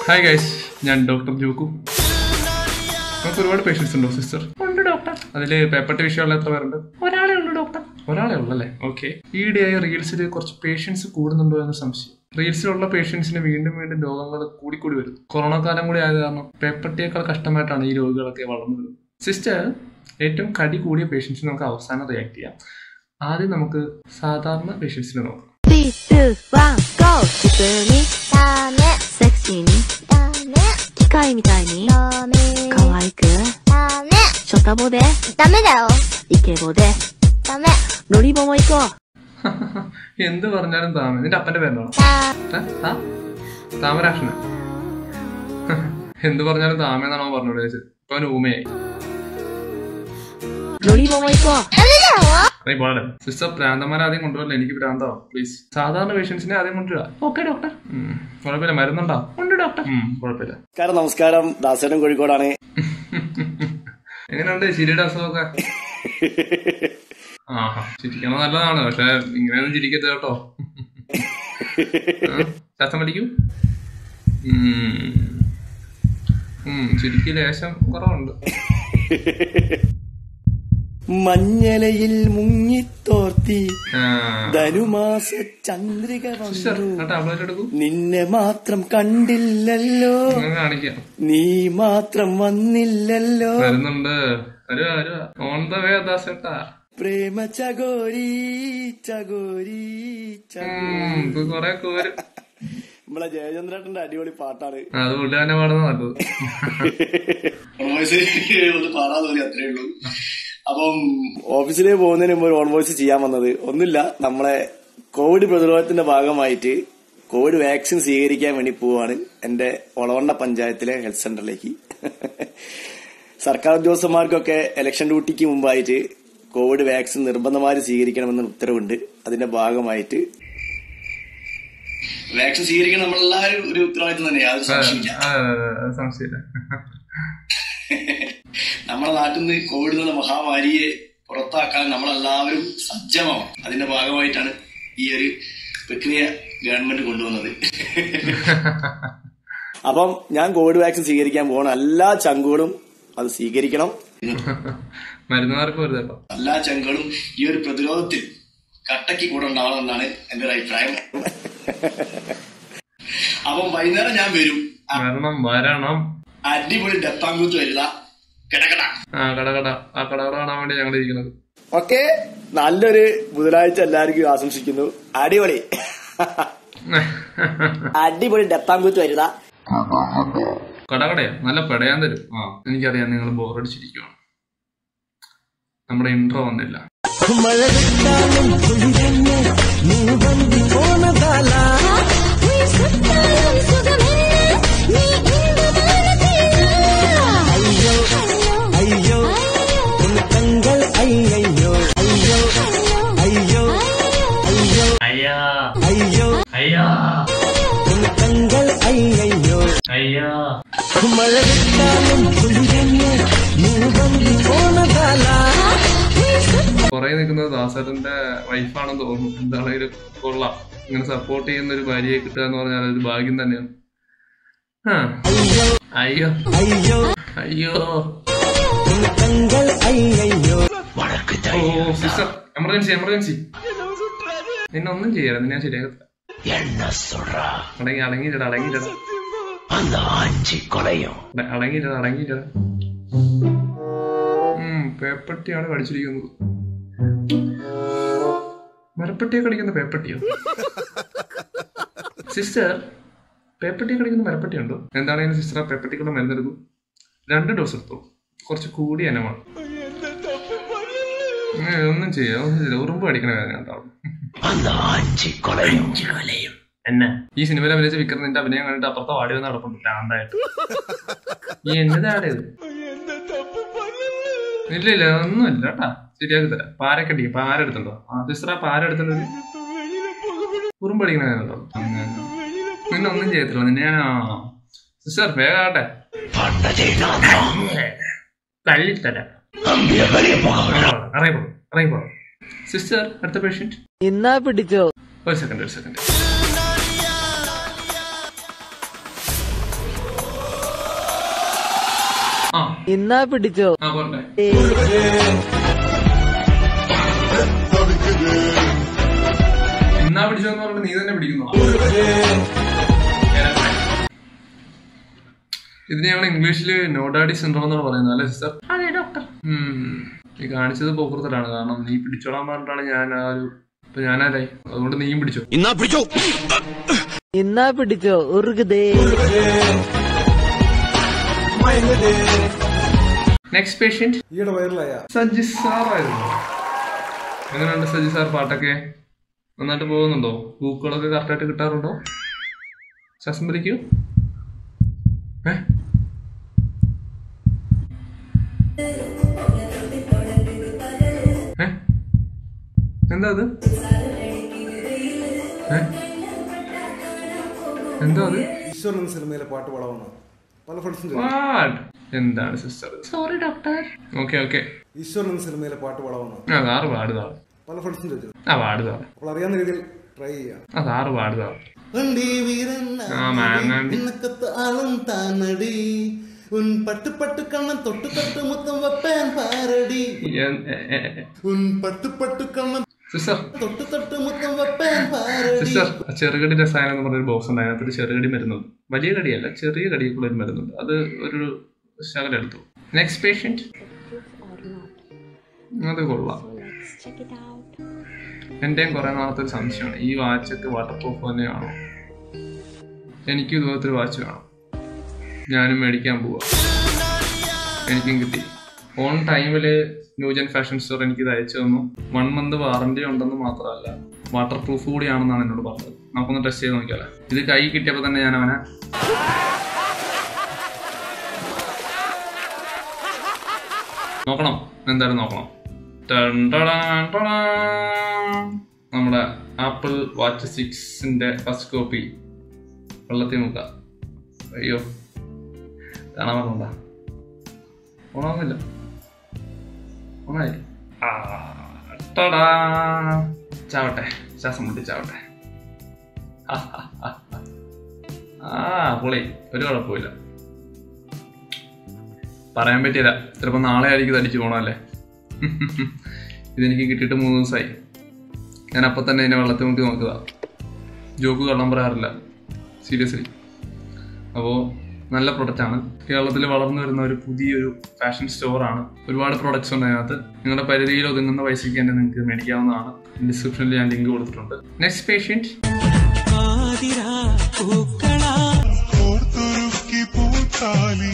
Hi guys ഞാൻ doctor Jokku നമുക്ക് ഒരുപാട് പേഷ്യൻസ് ഉണ്ടോ സിസ്റ്റർ ഉണ്ട് ഡോക്ടർ അതിൽ പേപ്പട്ടി വിഷയമുള്ള എത്ര പേരുണ്ട് ഒരാളെ ഉള്ളൂ ഡോക്ടർ ഒരാളെ ഉള്ളൂ അല്ലേ ഓക്കെ ഈയിടെയായി റീൽസിൽ കുറച്ച് പേഷ്യൻസ് കൂടുന്നുണ്ടോ എന്ന് സംശയം റീൽസിലുള്ള പേഷ്യൻസിന് വീണ്ടും വീണ്ടും രോഗങ്ങൾ കൂടിക്കൂടി വരുന്നു കൊറോണ കാലം കൂടി ആയത് കാരണം പേപ്പട്ടിയേക്കാൾ കഷ്ടമായിട്ടാണ് ഈ രോഗികളൊക്കെ വളർന്നു വരുന്നത് സിസ്റ്റർ ഏറ്റവും കടി കൂടിയ പേഷ്യൻസിന് നമുക്ക് അവസാനം റിയാക്ട് ചെയ്യാം ആദ്യം നമുക്ക് സാധാരണ പേഷ്യൻസിനെ നോക്കാം 3、2、1、GO! 普通に、 ダメセクシーに、 ダメ機械みたいに、 ダメ可愛く、 ダメショタボで、 ダメだよイケボで、 ダメロリボも行こう എന്ത് പറഞ്ഞാലും താമ നിന്റെ അപ്പന്റെ പേരെന്താ ダ താമരാക്ഷന എന്ത് പറഞ്ഞാലും താമ എന്നാണ് അവൻ പറഞ്ഞോട് ചോദിച്ചത് ഇപ്പൊ അവന് ഊമയായി ロリボも行こうメだよ നീ പോകട്ടെ സിസ്റ്റർ പ്രാന്തന്മാരെ ആദ്യം കൊണ്ടുവരല്ലേ എനിക്ക് പ്രാന്താവും പ്ലീസ് സാധാരണ പേഷ്യൻസിനെ ആദ്യം കൊണ്ടുവരിക ഓക്കെ ഡോക്ടർ കുഴപ്പമില്ല മരുന്നുണ്ടോ ഉണ്ട് ഡോക്ടർ കുഴപ്പമില്ല നമസ്കാരം നമസ്കാരം ദാസേട്ടൻ കോഴിക്കോടാണ് എങ്ങനെയുണ്ട് ചിരിയുടെ അസുഖമൊക്കെ ആഹാ ചിരിക്കണം നല്ലതാണ് പക്ഷെ ഇങ്ങനെയൊന്നും ചിരിക്കരുത് കേട്ടോ ആ, ശ്വാസം വലിക്കൂ ഉം. ഉം, ചിരിക്ക് ലേശം കുറവുണ്ട് മഞ്ഞലയിൽ മുങ്ങിത്തോർത്തി ആ. ധനുമാസ ചന്ദ്രിക സിസ്റ്റർ വന്നു ആ ടാബ്ലറ്റ് എടുക്കൂ നിന്നെ മാത്രം കണ്ടില്ലല്ലോ ഞാൻ കാണിക്കാം നീ മാത്രം വന്നില്ലല്ലോ വരുന്നുണ്ട് വരുവാ വരുവാ ഓൺ ദ വേ ദാസേട്ടാ പ്രേമ ചകോരി ചകോരി ചകോരി. ഉം, ഇത് കൊറേ വരും നമ്മളെ ജയചന്ദ്രേട്ടന്റെ അടിപൊളി പാട്ടാണ് അത് പുള്ളി തന്നെ പാടുന്ന നല്ലത് വോയിസ് ഒന്ന് പാടാൻ തോന്നി അത്രേ ഉള്ളൂ അപ്പം ഓഫീസിലേക്ക് പോകുന്നതിന് മുമ്പ് ഒരു ഓൺ വോയിസ് ചെയ്യാൻ വന്നത് ഒന്നുമില്ല നമ്മളെ കോവിഡ് പ്രതിരോധത്തിന്റെ ഭാഗമായിട്ട് കോവിഡ് വാക്സിൻ സ്വീകരിക്കാൻ വേണ്ടി പോവാണ് എന്റെ ഒളവണ്ണ പഞ്ചായത്തിലെ ഹെൽത്ത് സെന്ററിലേക്ക് സർക്കാർ ഉദ്യോഗസ്ഥന്മാർക്കൊക്കെ ഇലക്ഷൻ ഡ്യൂട്ടിക്ക് മുമ്പായിട്ട് കോവിഡ് വാക്സിൻ നിർബന്ധമായി സ്വീകരിക്കണമെന്ന ഉത്തരവുണ്ട് അതിന്റെ ഭാഗമായിട്ട് വാക്സിൻ സ്വീകരിക്കണം നമ്മളെല്ലാവരും ഒരു ഉത്തരവാദിത്വം തന്നെയാണ് ആ, ആ, ആ, സംശയമില്ല നമ്മുടെ നാട്ടിൽ നിന്ന് കോവിഡ് എന്ന മഹാമാരിയെ പുറത്താക്കാൻ നമ്മളെല്ലാവരും സജ്ജമാവും അതിന്റെ ഭാഗമായിട്ടാണ് ഈ ഒരു പ്രക്രിയ ഗവൺമെന്റ് കൊണ്ടുവന്നത് അപ്പം ഞാൻ കോവിഡ് വാക്സിൻ സ്വീകരിക്കാൻ പോകണം എല്ലാ ചങ്കുകളും അത് സ്വീകരിക്കണം മരുന്നുകാർക്ക് വരുത് കേട്ടോ എല്ലാ ചങ്കുകളും ഈ ഒരു പ്രതിരോധത്തിൽ കട്ടയ്ക്ക് കൂടെ ഉണ്ടാവണമെന്നാണ് എന്റെ ഒരു അഭിപ്രായം അപ്പം വൈകുന്നേരം ഞാൻ വരും അ- വരണം വരണം അടിപൊളി ഡെപ്പാങ്കൂത്ത് വരിക കിടക്കട ആ കട കട ആ കട കട കാണാൻ വേണ്ടി ഞങ്ങൾ ഇരിക്കുന്നത് ഓക്കെ നല്ലൊരു ബുധനാഴ്ച എല്ലാവർക്കും ആശംസിക്കുന്നു അടിപൊളി അടിപൊളി ഡെപ്പാങ്കൂത്ത് വരിക കട കടയാ നല്ല പെടയാൻ തരും ആ എനിക്കറിയാം നിങ്ങൾ ബോറടിച്ചിരിക്കുവാണ് നമ്മുടെ ഇൻട്രോ വന്നില്ല അയ്യോ ഉൻ കങ്കൾ അയ്യോ അയ്യോ അയ്യോ അയ്യാ അയ്യോ അയ്യാ ഉൻ കങ്കൾ അയ്യോ അയ്യാ മഴവിട്ടാലും കുളിരഞ്ഞ് നീ വന്നു പോണതാല പുറകെ നിൽക്കുന്നത് ദാസറിന്റെ വൈഫാണെന്ന് തോന്നുന്നു എന്താണെങ്കിലും കൊള്ളാം ഇങ്ങനെ സപ്പോർട്ട് ചെയ്യുന്ന ഒരു ഭാര്യയെ കിട്ടുക എന്ന് പറഞ്ഞാൽ ഒരു ഭാഗ്യം തന്നെയാണ് ആ. അയ്യോ അയ്യോ അയ്യോ ഉൻ കങ്കൾ അയ്യോ ഓ സിസ്റ്റർ എമർജൻസി എമർജൻസി നിന്നെ ഒന്നും ചെയ്യാറ് നിന്നെ ഞാൻ ശരിയാകത്തില്ല അടങ്ങി അടങ്ങിയിട്ടട അടങ്ങിയിട്ടട അട- അടങ്ങിയിട്ടട അടങ്ങിയിട്ടട ഉം പേപ്പട്ടിയാണ് കടിച്ചിരിക്കുന്നത് മരപ്പട്ടിയെ കടിക്കുന്ന പേപ്പട്ടിയോ സിസ്റ്റർ പേപ്പട്ടിയെ കടിക്കുന്ന മരപ്പട്ടിയുണ്ടോ എന്താണെങ്കിലും സിസ്റ്റർ ആ പേപ്പട്ടിക്കുള്ള മരുന്നെടുക്കും രണ്ട് ഡോസ് എടുത്തു കുറച്ച് കൂടിയ ഇനമാണ് ഏ, ഒന്നും ചെയ്യാം ഒന്നും ചെയ്യാം ഉറുമ്പ് കടിക്കണ വേദന ഉണ്ടാവും എന്നെ ഈ സിനിമയിൽ അഭിനയിച്ച വിക്രം നിന്റെ അഭിനയം കണ്ടിട്ട് അപ്പുറത്തെ വാടി വന്ന് നടപ്പുണ്ട് ഭ്രാന്തായിട്ട് ഈ എന്നതാടേത് ഇല്ല ഇല്ല ഒന്നുമില്ല കേട്ടാ ശരിയാക്കി തരാം പാരക്കടി പാര എടുത്തുണ്ടോ ആ സിസ്റ്റർ ആ പാര എടുത്തിട്ട് ഉറുമ്പ് അടിക്കണ വേദന ഉണ്ടാവും അങ്ങനെ. നിന്നെ ഒന്നും ചെയ്യത്തില്ല നിന്നെ ഞാൻ സിസ്റ്റർ വേഗം ആട്ടെ തള്ളിത്തരാം അറിയപ്പെടും അറിയപ്പെടും സിസ്റ്റർ അടുത്ത പേഷ്യന്റ് ഇന്നാ പിടിച്ചോ ഒരു സെക്കൻഡ് ഒരു സെക്കൻഡ് ആ ഇന്നാ പിടിച്ചോ ആ പോട്ടെ എന്നാ പിടിച്ചോന്ന് പറഞ്ഞിട്ട് നീ തന്നെ പിടിക്കുന്നോ ഇതിന് ഞങ്ങൾ ഇംഗ്ലീഷിൽ നോഡാഡി സിൻഡ്രോം എന്നാണ് പറയുന്നത് അല്ലേ സിസ്റ്റർ അതെ ഡോക്ടർ നീ കാണിച്ചത് പോക്കൃത്തലാണ് കാരണം നീ പിടിച്ചോളാൻ പറഞ്ഞിട്ടാണ് ഞാൻ ആ ഒരു ഇപ്പൊ ഞാനാരായി അതുകൊണ്ട് നീയും പിടിച്ചോ ഇന്നാ പിടിച്ചോ ഉറുകുതേ നെക്സ്റ്റ് പേഷ്യന്റ് ഈയിടെ വൈറലായ സജ്ജി സാറായിരുന്നു എങ്ങനെയുണ്ട് സജ്ജി സാർ പാട്ടൊക്കെ നന്നായിട്ട് പോകുന്നുണ്ടോ ബുക്കുകളൊക്കെ കറക്റ്റായിട്ട് കിട്ടാറുണ്ടോ ശ്വാസം വലിക്കൂ ഏ ഏ? എന്താ അത് ഏ? എന്താ അത് ഈശ്വരൻ എന്ന സിനിമയിലെ പാട്ട് വളവെന്ന് പല ഫ്രണ്ട്സും ചോദിച്ചു വാട്ട് എന്താണ് sister sorry doctor okay okay Eeswaran എന്ന സിനിമയിലെ പാട്ട് വളവെന്ന് ആ സാറ് പാടുതാൾ പല ഫ്രണ്ട്സും ചോദിച്ചു ആ പാടുതാൾ അപ്പോൾ അറിയാവുന്ന രീതിയിൽ ട്രൈ ചെയ്യാം ആ സാറ് പാടുതാൾ വണ്ടി വീരൻ ആ മാങ്ങാണ്ടി നിനക്കത്ത് ആളും താനടി ഉൻ പട്ട് പട്ട് കണ്ണൻ തൊട്ട് തൊട്ട് മുത്തം വെപ്പാൻ പാരടി ഉൻ പട്ട് പട്ട് കണ്ണൻ സിസ്റ്റർ തൊട്ട് തൊട്ട് മുത്തം വെപ്പാൻ പാരടി സിസ്റ്റർ ചെറുകടി രസായനം എന്ന് പറഞ്ഞൊരു ബോക്സ് ഉണ്ട് അതിനകത്തൊരു ചെറുകടി മരുന്നുണ്ട് വലിയ കടിയല്ല ചെറിയ കടിയൊക്കെയുള്ള ഒരു മരുന്നുണ്ട് അത് ഒരു ശകലം എടുത്തു നെക്സ്റ്റ് പേഷ്യന്റ് അത് കൊള്ളാം എന്റെയും കുറെ നാളത്തെ ഒരു സംശയമാണ് ഈ വാച്ചൊക്കെ വാട്ടർ പ്രൂഫ് തന്നെയാണോ എനിക്ക് ഇതുപോലത്തെ ഒരു വാച്ച് വേണം ഞാനും മേടിക്കാൻ പോവാ എനിക്കും കിട്ടി ഓൺ ടൈമില് ന്യൂജൻ ഫാഷൻ സ്റ്റോർ എനിക്ക് ഇത് അയച്ചു തന്നു വൺ മന്ത് വാറന്റി ഉണ്ടെന്ന് മാത്രമല്ല വാട്ടർ പ്രൂഫ് കൂടിയാണെന്നാണ് എന്നോട് പറഞ്ഞത് നമുക്കൊന്ന് ടെസ്റ്റ് ചെയ്ത് നോക്കിയാലോ ഇത് കൈ കിട്ടിയപ്പോൾ തന്നെ ഞാൻ അവനെ നോക്കണം എന്തായാലും നോക്കണം ടൺ ടടാൻ ടടാൻ. നമ്മുടെ ആപ്പിൾ വാച്ച് സിക്സിന്റെ ഫസ്റ്റ് കോപ്പി വെള്ളത്തിൽ മുക്ക അയ്യോ കാണാൻ പറഞ്ഞോണ്ടാ ഓണാവുന്നില്ല ഓണായി ആ ടടാ ചാവട്ടെ ശ്വാസം മുട്ടി ചാവട്ടെ ആ, ആ, ആ, ആ. ആ പൊളി ഒരു കുഴപ്പമില്ല പറയാൻ പറ്റിയില്ല ചിലപ്പോൾ നാളെ ആയിരിക്കും ഇത് അടിച്ചു പോകണമല്ലേ ഇതെനിക്ക് കിട്ടിയിട്ട് മൂന്ന് ദിവസമായി ഞാൻ അപ്പം തന്നെ ഇതിനെ വെള്ളത്തിൽ മുക്കി നോക്കുക ജോക്ക് കള്ളം പറയാറില്ല സീരിയസ്ലി അപ്പോൾ നല്ല പ്രൊഡക്റ്റാണ് കേരളത്തിൽ വളർന്നു വരുന്ന ഒരു പുതിയൊരു ഫാഷൻ സ്റ്റോറാണ് ഒരുപാട് പ്രൊഡക്ട്സ് ഉണ്ട് അതിനകത്ത് നിങ്ങളുടെ പരിധിയിൽ ഒതുങ്ങുന്ന പൈസയ്ക്ക് തന്നെ നിങ്ങൾക്ക് മേടിക്കാവുന്നതാണ് ഡിസ്ക്രിപ്ഷനിൽ ഞാൻ ലിങ്ക് കൊടുത്തിട്ടുണ്ട് നെക്സ്റ്റ് പേഷ്യൻറ്റ് ഓർത്തൊരുക്കി പൂത്താലി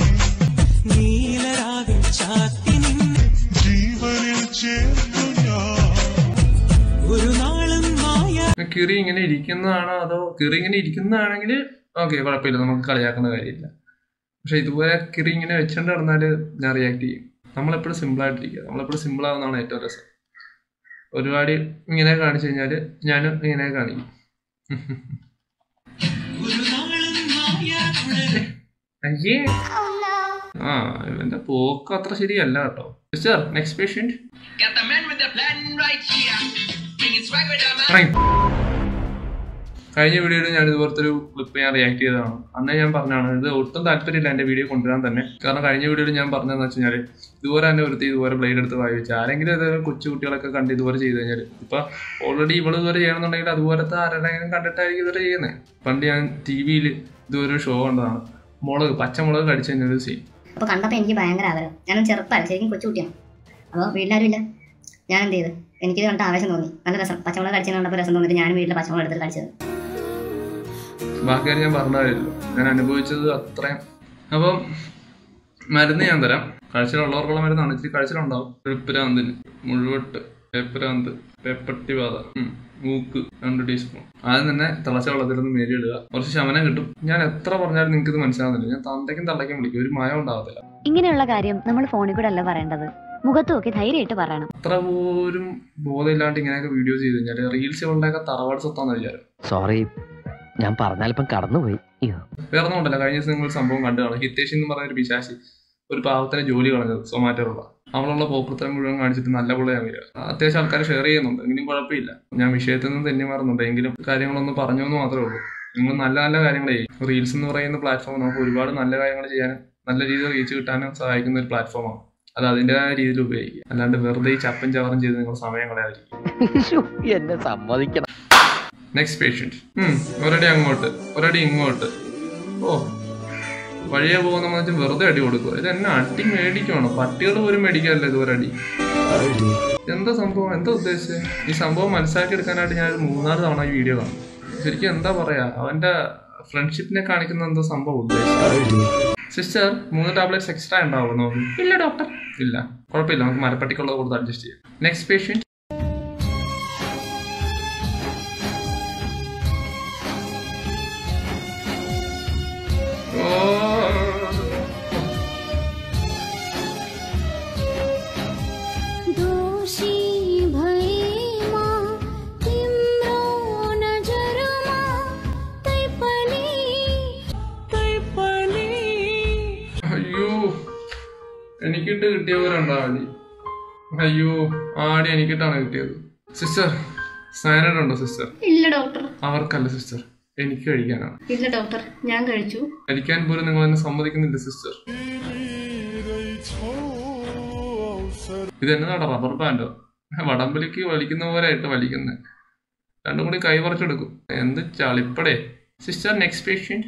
ജീവനിൽ ചേർന്നു ഞാൻ കിറി ഇങ്ങനെ ഇരിക്കുന്നതാണോ അതോ കിറി ഇങ്ങനെ ഇരിക്കുന്നതാണെങ്കിൽ ഓക്കെ കുഴപ്പമില്ല നമുക്ക് കളിയാക്കുന്ന കാര്യമില്ല പക്ഷെ ഇതുപോലെ കിറി ഇങ്ങനെ വെച്ചുകൊണ്ട് നടന്നാൽ ഞാൻ റിയാക്ട് ചെയ്യും നമ്മളെപ്പോഴും സിമ്പിളായിട്ടിരിക്കുക നമ്മളെപ്പോഴും സിമ്പിൾ ആവുന്നതാണ് ഏറ്റവും രസം ഒരുപാട് ഇങ്ങനെ കാണിച്ചു കഴിഞ്ഞാൽ ഞാനും ഇങ്ങനെ കാണിക്കും അയ്യേ ആ ഇവന്റെ പോക്ക് അത്ര ശരിയല്ല കേട്ടോ sister next patient Got the man with the plan right here. Bringing swag with the man. കഴിഞ്ഞ വീഡിയോയിൽ ഞാൻ ഇതുപോലത്തെ ഒരു ക്ലിപ്പ് ഞാൻ റിയാക്ട് ചെയ്തതാണ് അന്നേ ഞാൻ പറഞ്ഞാണ് ഇത് ഒട്ടും താല്പര്യമില്ല എന്റെ വീഡിയോ കൊണ്ടുവരാൻ തന്നെ കാരണം കഴിഞ്ഞ വീഡിയോയിൽ ഞാൻ പറഞ്ഞതെന്ന് വെച്ച് കഴിഞ്ഞാൽ ഇതുപോലെ തന്നെ ഒരുത്തി ഇതുപോലെ ബ്ലേഡ് എടുത്ത് വായി വെച്ച് ആരെങ്കിലും ഇത് കൊച്ചു കുട്ടികളൊക്കെ കണ്ട് ഇതുപോലെ ചെയ്ത് കഴിഞ്ഞാൽ ഇപ്പൊ ഓൾറെഡി ഇവള് ഇതുവരെ ചെയ്യണമെന്നുണ്ടെങ്കിൽ അതുപോലത്തെ ആരുടെയെങ്കിലും കണ്ടിട്ടായിരിക്കും ഇതുവരെ ചെയ്യുന്നത് പണ്ട് ഞാൻ ടി വിയിൽ ഇതുവരെ ഷോ കണ്ടതാണ് മുളക് പച്ചമുളക് കടിച്ചു കഴിഞ്ഞൊരു സീൻ അപ്പോൾ കണ്ടപ്പോൾ എനിക്ക് ഭയങ്കര ആഗ്രഹം ഞാനും ചെറുപ്പമല്ല ശരിക്കും കൊച്ചുകുട്ടിയാണ് അപ്പോൾ വീട്ടിലാരും ഇല്ല ഞാൻ എന്ത് ചെയ്ത് എനിക്കിത് കണ്ട ആവേശം തോന്നി നല്ല രസം പച്ചമുളക് കടിച്ചു കണ്ടപ്പോൾ രസം തോന്നിട്ട് ഞാനും വീട്ടിൽ പച്ചമുളക് എടുത്തിട്ട് കടിച്ചത് ബാക്കി കാര്യം ഞാൻ പറഞ്ഞില്ലല്ലോ ഞാൻ അനുഭവിച്ചത് അത്രയും അപ്പം മരുന്ന് ഞാൻ തരാം കാഴ്ചയിലുള്ളവർക്കുള്ള മരുന്നാണ് ഇച്ചിരി കാഴ്ചയിലുണ്ടാവും എഴുപ്പരാന്തിന് മുഴുവട്ട് പേപ്പരാന്ത് പേപ്പട്ടി ബാധ ഉം, മൂക്ക് രണ്ട് ടീസ്പൂൺ ആദ്യം തന്നെ തിളച്ച വെള്ളത്തിൽ നിന്ന് മേരി ഇടുക കുറച്ച് ശമനം കിട്ടും ഞാൻ എത്ര പറഞ്ഞാലും നിങ്ങൾക്ക് ഇത് മനസ്സിലാവുന്നില്ല ഞാൻ തന്തയ്ക്കും തള്ളയ്ക്കും വിളിക്കും ഒരു മയം ഉണ്ടാവത്തില്ല ഇങ്ങനെയുള്ള കാര്യം നമ്മൾ ഫോണിൽ കൂടെ അല്ല പറയേണ്ടത് മുഖത്ത് നോക്കി ധൈര്യമായിട്ട് പറയണം അത്ര പോലും ബോധമില്ലാണ്ട് ഇങ്ങനെയൊക്കെ വീഡിയോ ചെയ്ത് കഴിഞ്ഞാൽ റീൽസ് ഉണ്ടാക്കാൻ തറവാട് സ്വത്താന്ന് വിചാരം സോറി ഞാൻ പറഞ്ഞാലിപ്പം കടന്നുപോയി അയ്യോ വേറെ ഒന്നും ഉണ്ടല്ലോ കഴിഞ്ഞ ദിവസം നിങ്ങൾ ഒരു സംഭവം കണ്ടു കാണും ഹിത്തേഷ് എന്ന് പറഞ്ഞ ഒരു പിശാശി ഒരു പാവത്തിന് ജോലി കളഞ്ഞത് സൊമാറ്റോറുള്ള അവളുള്ള പോപ്പുത്തരം മുഴുവൻ കാണിച്ചിട്ട് നല്ല പുള്ളിയാണ് വരിക അത്യാവശ്യം ആൾക്കാർ ഷെയർ ചെയ്യുന്നുണ്ട് എങ്കിലും കുഴപ്പമില്ല ഞാൻ വിഷയത്തിൽ നിന്ന് തന്നെ മാറുന്നുണ്ട് എങ്കിലും കാര്യങ്ങളൊന്ന് പറഞ്ഞു എന്ന് മാത്രമേ ഉള്ളൂ നിങ്ങൾ നല്ല നല്ല കാര്യങ്ങൾ ചെയ്യും റീൽസ് എന്ന് പറയുന്ന പ്ലാറ്റ്ഫോം നമുക്ക് ഒരുപാട് നല്ല കാര്യങ്ങൾ ചെയ്യാൻ നല്ല രീതിയിൽ റീച്ച് കിട്ടാനും സഹായിക്കുന്ന ഒരു പ്ലാറ്റ്ഫോമാണ് അത് അതിൻ്റെതായ രീതിയിൽ ഉപയോഗിക്കുക അല്ലാണ്ട് വെറുതെ ഈ ചപ്പും ചവറും ചെയ്ത് നിങ്ങൾ സമയം കളയാതിരിക്കും എന്നെ സമ്മതിക്കണം നെക്സ്റ്റ് പേഷ്യൻറ്റ് ഒരടി അങ്ങോട്ട് ഒരടി ഇങ്ങോട്ട് ഓ വഴിയെ പോകുന്ന മനുഷ്യൻ വെറുതെ അടി കൊടുക്കുക ഇത് എന്നെ അടി മേടിക്കുവാണോ പട്ടികൾ പോലും മേടിക്കാറില്ല ഇത് ഒരടി എന്താ സംഭവം എന്താ ഉദ്ദേശിച്ചത് ഈ സംഭവം മനസ്സിലാക്കി എടുക്കാനായിട്ട് ഞാൻ ഒരു മൂന്നാല് തവണ ഈ വീഡിയോ കാണും ശരിക്കും എന്താ പറയാ അവന്റെ ഫ്രണ്ട്ഷിപ്പിനെ കാണിക്കുന്ന എന്തോ സംഭവം ഉദ്ദേശിച്ചത് സിസ്റ്റർ മൂന്ന് ടാബ്ലറ്റ്സ് എക്സ്ട്രാ ഉണ്ടാവുമോ ഇല്ല ഡോക്ടർ ഇല്ല കുഴപ്പമില്ല നമുക്ക് മരപ്പട്ടിക്കുള്ളത് കൊടുത്ത് അഡ്ജസ്റ്റ് ചെയ്യാം നെക്സ്റ്റ് പേഷ്യൻറ്റ് दोषी भैमा तिम्रो नजरमा तै पनि तै पनि അയ്യോ എനിക്കിട്ട് കിട്ടിയവരുണ്ടോ ആടി അയ്യോ ആടി എനിക്കിട്ടാണ് കിട്ടിയത് സിസ്റ്റർ സയനഡ് ഉണ്ടോ സിസ്റ്റർ ഇല്ല ഡോക്ടർ അവർക്കല്ല സിസ്റ്റർ എനിക്ക് കഴിക്കാനാണ് ഇല്ല ഡോക്ടർ ഞാൻ കഴിച്ചു കഴിക്കാൻ പോലും നിങ്ങൾ എന്നെ സമ്മതിക്കുന്നില്ല സിസ്റ്റർ ഇത് എന്നതാണ് റബ്ബർ ബാൻഡോ വടംവലിക്ക് വലിക്കുന്ന പോലെ ആയിട്ട് വലിക്കുന്നത് രണ്ടും കൂടി കൈ പറിച്ചെടുക്കും എന്ത് ചളിപ്പടേ സിസ്റ്റർ നെക്സ്റ്റ് പേഷ്യൻറ്റ്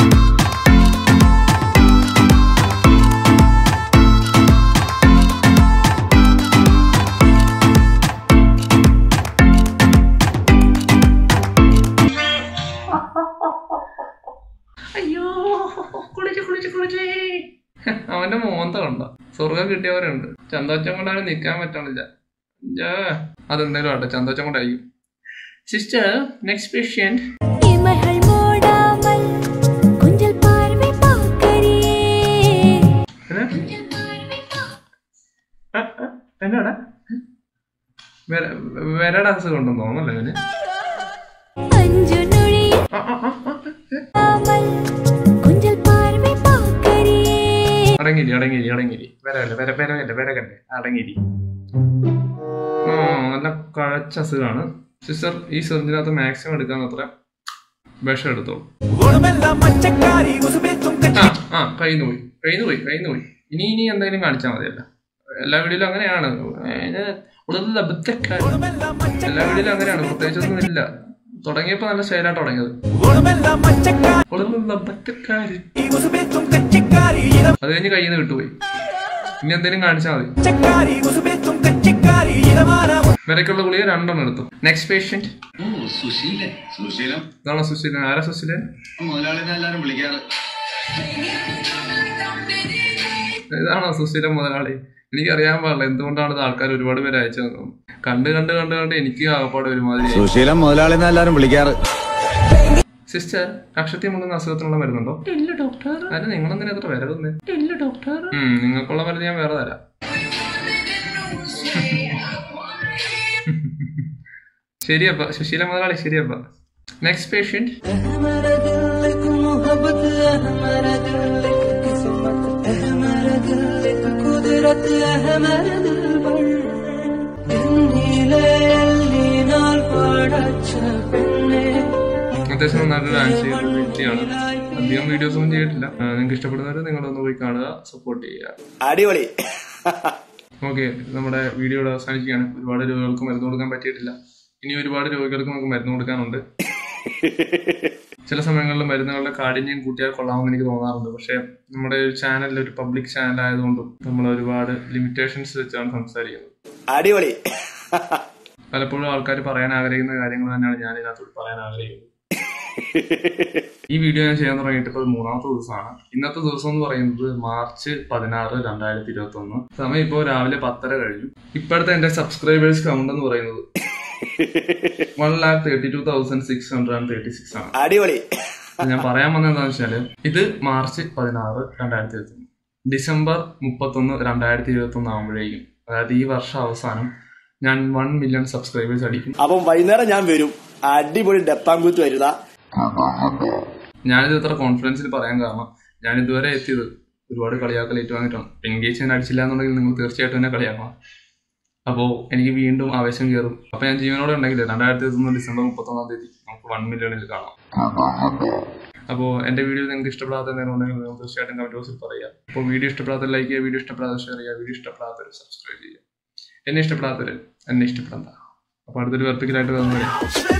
അയ്യോ കുളിച്ച് കുളിച്ച് കുളിച്ച് അവന്റെ മോന്ത കണ്ട സ്വർഗം കിട്ടിയവരുണ്ട് ചന്തോച്ചം കൊണ്ടാണ് നിൽക്കാൻ പറ്റണില്ല ജാ, അതെന്തേലും ആട്ടെ ചന്തോച്ചം കൊണ്ടായിരിക്കും സിസ്റ്റർ നെക്സ്റ്റ് പേഷ്യൻറ്റ് இமைகள் மூடாமல் கொஞ்சல் பார்வை பார்க்கறியே എന്നാടാ വരയുടെ അസുഖം ഉണ്ടെന്ന് തോന്നല്ലേ അവന് அஞ்சு நொழியில் கொஞ்சல் பார்வை பார்க்கறியே അടങ്ങിരി അടങ്ങിരി അടങ്ങിരി വരവല്ലേ വര വരവല്ലേ വരകല്ലേ അടങ്ങിരി ആ നല്ല കഴച്ച അസുഖമാണ് സിസ്റ്റർ ഈ സെറിഞ്ചിനകത്ത് മാക്സിമം എടുക്കാൻ അത്ര വിഷം എടുത്തോളൂ ആ ആ കയ്യിൽ പോയി കയ്യിൽ പോയി കയ്യിൽ പോയി ഇനി ഇനി എന്തെങ്കിലും കാണിച്ചാൽ മതിയല്ല എല്ലാ വീഡിയോയിലും അങ്ങനെയാണ് ഇത് ഉള്ളത് ലബത്തക്കാരി. എല്ലാ വീഡിയോയിലും അങ്ങനെയാണ് പ്രത്യേകിച്ചൊന്നും ഇല്ല തുടങ്ങിയപ്പോ നല്ല സ്റ്റൈലായിട്ട് തുടങ്ങിയത് ഉള്ളത് ലബത്തക്കാരി. അത് കഴിഞ്ഞ് കയ്യിൽ നിന്ന് വിട്ടുപോയി ഇനി എന്തെങ്കിലും കാണിച്ചാൽ മതി വിലക്കുള്ള ഗുളിക രണ്ടെണ്ണം എടുത്തു നെക്സ്റ്റ് പേഷ്യന്റ് ഓ സുശീലൻ സുശീലം ഇതാണോ സുശീലൻ ആരാ സുശീലൻ മുതലാളിനെ എല്ലാരും വിളിക്കാറ് ഇതാണോ സുശീലൻ മുതലാളി എനിക്കറിയാൻ പാടില്ല എന്തുകൊണ്ടാണ് ഇത് ആൾക്കാർ ഒരുപാട് പേര് അയച്ചു തന്നത് കണ്ട് കണ്ട് കണ്ട് കണ്ട് എനിക്ക് ആകപ്പാടെ ഒരുമാതിരി സുശീലം മുതലാളിനെ എല്ലാരും വിളിക്കാറ് സിസ്റ്റർ കക്ഷത്തി മുങ്ങുന്ന അസുഖത്തിനുള്ള മരുന്നുണ്ടോ ഇല്ല ഡോക്ടർ അത് നിങ്ങളെന്തിനാ എത്ര വില തന്നെ ഇല്ല ഡോക്ടർ നിങ്ങൾക്കുള്ള മരുന്ന് ഞാൻ വേറെ തരാം ശരിയപ്പ സുശീല മുതലാളി ശരിയപ്പ നെക്സ്റ്റ് പേഷ്യന്റ് അത്യാവശ്യം നന്നായിട്ട് ഡാൻസ് ചെയ്യുന്ന ഒരു വ്യക്തിയാണ് അധികം വീഡിയോസ് ഒന്നും ചെയ്തിട്ടില്ല ആ, നിങ്ങൾക്ക് ഇഷ്ടപ്പെടുന്നവർ നിങ്ങളൊന്ന് പോയി കാണുക സപ്പോർട്ട് ചെയ്യുക അടിപൊളി ഓക്കെ നമ്മുടെ വീഡിയോ ഇവിടെ അവസാനിക്കുകയാണ് ഒരുപാട് രോഗികൾക്ക് മരുന്ന് കൊടുക്കാൻ പറ്റിയിട്ടില്ല ഇനി ഒരുപാട് രോഗികൾക്ക് നമുക്ക് മരുന്ന് കൊടുക്കാനുണ്ട് ചില സമയങ്ങളിൽ മരുന്നുകളുടെ കാഠിന്യം കൂട്ടിയാൽ കൊള്ളാമെന്ന് എനിക്ക് തോന്നാറുണ്ട് പക്ഷേ നമ്മുടെ ഒരു ചാനൽ ഒരു പബ്ലിക് ചാനൽ ആയതുകൊണ്ടും നമ്മൾ ഒരുപാട് ലിമിറ്റേഷൻസ് വെച്ചാണ് സംസാരിക്കുന്നത് അടിപൊളി പലപ്പോഴും ആൾക്കാർ പറയാൻ ആഗ്രഹിക്കുന്ന കാര്യങ്ങൾ തന്നെയാണ് ഞാൻ ഇതിനകത്തോട് പറയാൻ ആഗ്രഹിക്കുന്നത് ഈ വീഡിയോ ഞാൻ ചെയ്യാൻ തുടങ്ങിയിട്ട് ഇപ്പോൾ മൂന്നാമത്തെ ദിവസമാണ് ഇന്നത്തെ ദിവസം എന്ന് പറയുന്നത് മാർച്ച് പതിനാറ് രണ്ടായിരത്തി ഇരുപത്തി ഒന്ന് സമയം ഇപ്പോൾ രാവിലെ പത്തര കഴിഞ്ഞു ഇപ്പോഴത്തെ എന്റെ സബ്സ്ക്രൈബേഴ്സ് കൗണ്ട് എന്ന് പറയുന്നത് one lakh thirty two thousand six hundred and thirty six ആണ് അടിപൊളി ഞാൻ പറയാൻ വന്നത് എന്താണെന്ന് വെച്ചാല് ഇത് മാർച്ച് പതിനാറ് രണ്ടായിരത്തി ഇരുപത്തി ഒന്ന് ഡിസംബർ മുപ്പത്തൊന്ന് രണ്ടായിരത്തി ഇരുപത്തി ഒന്ന് ആകുമ്പോഴേക്കും അതായത് ഈ വർഷം അവസാനം ഞാൻ വൺ മില്യൺ സബ്സ്ക്രൈബേഴ്സ് അടിക്കും അപ്പം വൈകുന്നേരം ഞാൻ വരും അടിപൊളി ഡെപ്പാങ്കൂത്ത് വരുന്ന ഞാനിത് ഇത്ര കോൺഫിഡൻസിൽ പറയാൻ കാരണം ഞാൻ ഇതുവരെ എത്തിയത് ഒരുപാട് കളിയാക്കൽ ഏറ്റുവാങ്ങിയിട്ടാണ് എൻഗേജ് ഞാൻ അടിച്ചില്ല എന്നുണ്ടെങ്കിൽ നിങ്ങൾ തീർച്ചയായിട്ടും എന്നെ കളിയാക്കണം അപ്പോൾ എനിക്ക് വീണ്ടും ആവേശം കയറും അപ്പോൾ ഞാൻ ജീവനോടെ ഉണ്ടെങ്കിൽ രണ്ടായിരത്തി ഇരുപത്തൊന്ന് ഡിസംബർ മുപ്പത്തൊന്നാം തീയതി നമുക്ക് വൺ മില്യണിൽ കാണാം അപ്പോൾ എൻ്റെ വീഡിയോ നിങ്ങൾക്ക് ഇഷ്ടപ്പെടാത്ത എന്തെങ്കിലും ഉണ്ടെങ്കിൽ നിങ്ങൾ തീർച്ചയായിട്ടും കമന്റ് ബോക്സിൽ പറയുക അപ്പോൾ വീഡിയോ ഇഷ്ടപ്പെടാത്ത ലൈക്ക് ചെയ്യുക വീഡിയോ ഇഷ്ടപ്പെടാതെ ഷെയർ ചെയ്യുക വീഡിയോ ഇഷ്ടപ്പെടാത്തവർ സബ്സ്ക്രൈബ് ചെയ്യുക എന്നെ ഇഷ്ടപ്പെടാത്തവർ എന്നെ ഇഷ്ടപ്പെടണ്ട അപ്പോൾ അടുത്തൊരു വെർപ്പിക്കലായിട്ട് വന്നു